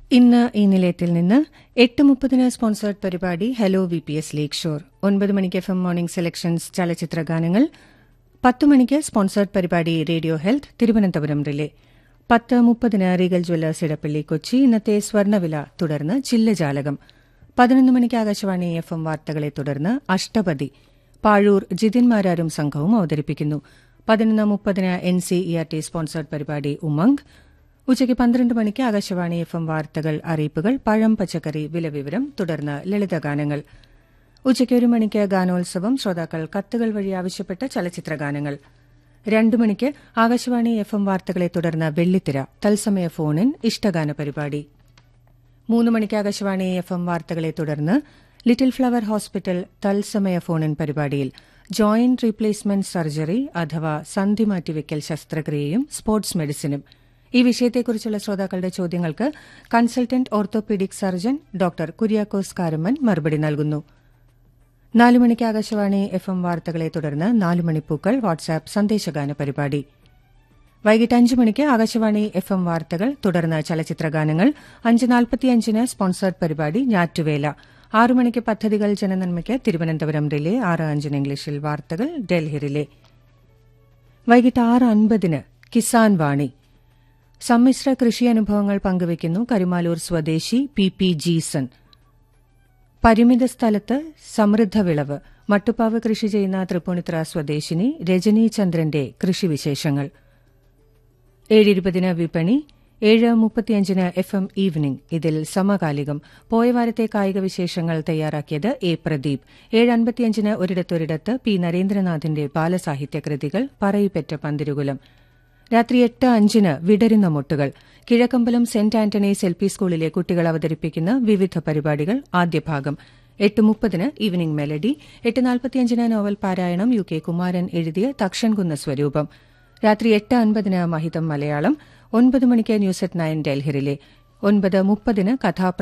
ഇന്ന് ഈ നിലയത്തിൽ നിന്ന് എട്ട് മുപ്പതിന് സ്പോൺസേർഡ് പരിപാടി hello V P S lakeshore ഒൻപത് മണിക്ക് എഫ് എം മോർണിംഗ് സെലക്ഷൻസ് ചലച്ചിത്ര ഗാനങ്ങൾ പത്ത് മണിക്ക് സ്പോൺസേർഡ് പരിപാടി റേഡിയോ ഹെൽത്ത് തിരുവനന്തപുരം റിലേ പത്ത് മുപ്പതിന് റീഗൽ ജ്വല്ലേഴ്സ് ഇടപ്പള്ളി കൊച്ചി ഇന്നത്തെ സ്വർണ്ണവില തുടർന്ന് ചില്ലജാലകം പതിനൊന്ന് മണിക്ക് ആകാശവാണി എഫ് എം വാർത്തകളെ തുടർന്ന് അഷ്ടപതി പാഴൂർ ജിതിൻമാരാരും സംഘവും അവതരിപ്പിക്കുന്നു പതിനൊന്ന് മുപ്പതിന് N C E R T sponsored പരിപാടി ഉമംഗ് ഉച്ചയ്ക്ക് പന്ത്രണ്ട് മണിക്ക് ആകാശവാണി എഫ് എം വാർത്തകൾ അറിയിപ്പുകൾ പഴം പച്ചക്കറി വിലവിവരം തുടർന്ന് ലളിതഗാനങ്ങൾ ഉച്ചയ്ക്ക് ഒരു മണിക്ക് ഗാനോത്സവം ശ്രോതാക്കൾ കത്തുകൾ വഴി ആവശ്യപ്പെട്ട ചലച്ചിത്ര ഗാനങ്ങൾ രണ്ടു മണിക്ക് ആകാശവാണി എഫ് എം വാർത്തകളെ തുടർന്ന് വെള്ളിത്തിര തത്സമയ ഫോണിൻ ഇഷ്ടഗാന പരിപാടി മൂന്ന് മണിക്ക് ആകാശവാണി എഫ് എം വാർത്തകളെ തുടർന്ന് ലിറ്റിൽ ഫ്ലവർ ഹോസ്പിറ്റൽ തത്സമയ ഫോണിൻ പരിപാടിയിൽ ജോയിന്റ് റീപ്ലേസ്മെന്റ് സർജറി അഥവാ സന്ധി മാറ്റിവെക്കൽ ശസ്ത്രക്രിയയും സ്പോർട്സ് മെഡിസിനും ഈ വിഷയത്തെക്കുറിച്ചുള്ള ശ്രോതാക്കളുടെ ചോദ്യങ്ങൾക്ക് consultant orthopaedic surgeon doctor Kuriakose Karamman മറുപടി നൽകുന്നു നാലു മണിക്ക് ആകാശവാണി എഫ് എം വാർത്തകളെ തുടർന്ന് നാലു മണിപ്പൂക്കൾ വാട്സാപ്പ് സന്ദേശഗാന പരിപാടി വൈകിട്ട് അഞ്ച് മണിക്ക് ആകാശവാണി എഫ് എം വാർത്തകൾ തുടർന്ന് ചലച്ചിത്ര ഗാനങ്ങൾ അഞ്ച് നാൽപ്പത്തിയഞ്ചിന് സ്പോൺസേർഡ് പരിപാടി ഞാറ്റുവേല ആറു മണിക്ക് പദ്ധതികൾ ജനനന്മയ്ക്ക് തിരുവനന്തപുരം റിലേ ആറ് അഞ്ചിന് ഇംഗ്ലീഷിൽ വാർത്തകൾ ഡൽഹി റിലേ വൈകിട്ട് ആറ് അൻപതിന് കിസാൻ വാണി സമ്മിശ്ര കൃഷി അനുഭവങ്ങൾ പങ്കുവയ്ക്കുന്നു കരുമാലൂർ സ്വദേശി പി പി ജീസൺ പരിമിത സ്ഥലത്ത് സമൃദ്ധ വിളവ് മട്ടുപ്പാവ് കൃഷി ചെയ്യുന്ന തൃപ്പൂണിത്ര സ്വദേശിനി രജനി ചന്ദ്രന്റെ കൃഷിവിശേഷങ്ങൾ ഏഴിരുപതിന് വിപണി ഏഴ് മുപ്പത്തിയഞ്ചിന് എഫ് എം ഈവനിംഗ് ഇതിൽ സമകാലികം പോയ വാരത്തെ കായിക വിശേഷങ്ങൾ തയ്യാറാക്കിയത് എ പ്രദീപ് ഏഴ് അൻപത്തിയഞ്ചിന് ഒരിടത്തൊരിടത്ത് പി നരേന്ദ്രനാഥിന്റെ ബാലസാഹിത്യ കൃതികൾ പറയിപ്പെറ്റ പന്തിരുകുലം രാത്രി എട്ട് അഞ്ചിന് വിടരുന്ന മുട്ടുകൾ Kizhakkambalam saint Antony's L P സ്കൂളിലെ കുട്ടികൾ അവതരിപ്പിക്കുന്ന വിവിധ പരിപാടികൾ ആദ്യഭാഗം എട്ട് മുപ്പതിന് ഈവനിംഗ് മെലഡി എട്ട് നാൽപ്പത്തിയഞ്ചിന് നോവൽ പാരായണം യു കെ കുമാരൻ എഴുതിയ തക്ഷൻകുന്ന സ്വരൂപം രാത്രി എട്ട് അൻപതിന് മഹിതം മലയാളം ഒൻപത് മണിക്ക് ന്യൂസ് അറ്റ് നയൻ ഡൽഹിറിലെ ഒൻപത് മുപ്പതിന് കഥാ